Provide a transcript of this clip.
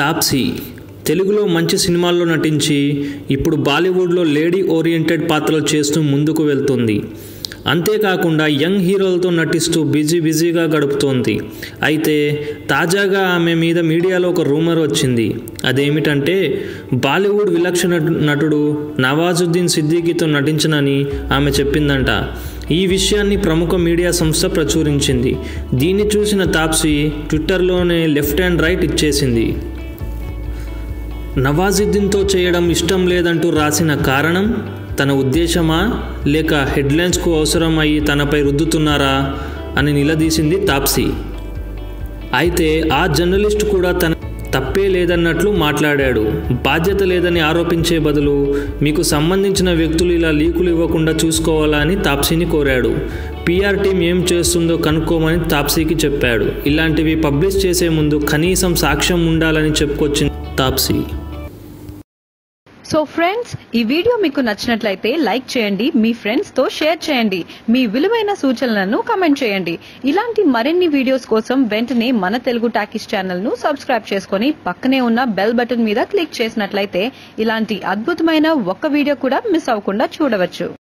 తాప్సీ తెలుగులో మంచి సినిమాల్లో నటించి ఇప్పుడు బాలీవుడ్లో లేడీ ఓరియంటెడ్ పాత్రలు చేస్తూ ముందుకు వెళ్తుంది అంతేకాకుండా యంగ్ హీరోలతో నటిస్తూ బిజీ బిజీగా గడుపుతోంది అయితే తాజాగా ఆమె మీద మీడియాలో ఒక రూమర్ వచ్చింది అదేమిటంటే బాలీవుడ్ విలక్షణ నటుడు నవాజుద్దీన్ సిద్దికీతో నటించనని ఆమె చెప్పిందంట ఈ విషయాన్ని ప్రముఖ మీడియా సంస్థ ప్రచురించింది దీన్ని చూసిన తాప్సీ ట్విట్టర్లోనే లెఫ్ట్ అండ్ రైట్ ఇచ్చేసింది నవాజుద్దీన్తో చేయడం ఇష్టం లేదంటూ రాసిన కారణం తన ఉద్దేశమా లేక హెడ్లైన్స్కు అవసరం అయ్యి తనపై రుద్దుతున్నారా అని నిలదీసింది తాప్సీ అయితే ఆ జర్నలిస్ట్ కూడా తన తప్పే లేదన్నట్లు మాట్లాడాడు బాధ్యత లేదని ఆరోపించే బదులు మీకు సంబంధించిన వ్యక్తులు ఇలా లీకులు ఇవ్వకుండా చూసుకోవాలని తాప్సీని కోరాడు పీఆర్ టీం ఏం చేస్తుందో కనుక్కోమని తాప్సీకి చెప్పాడు ఇలాంటివి పబ్లిష్ చేసే ముందు కనీసం సాక్ష్యం ఉండాలని చెప్పుకొచ్చింది తాప్సీ సో ఫ్రెండ్స్ ఈ వీడియో మీకు నచ్చినట్లయితే లైక్ చేయండి మీ ఫ్రెండ్స్ తో షేర్ చేయండి మీ విలువైన సూచనలను కమెంట్ చేయండి ఇలాంటి మరిన్ని వీడియోస్ కోసం వెంటనే మన తెలుగు టాకీస్ ఛానల్ ను సబ్స్క్రైబ్ చేసుకొని పక్కనే ఉన్న బెల్ బటన్ మీద క్లిక్ చేసినట్లయితే ఇలాంటి అద్భుతమైన ఒక్క వీడియో కూడా మిస్ అవ్వకుండా చూడవచ్చు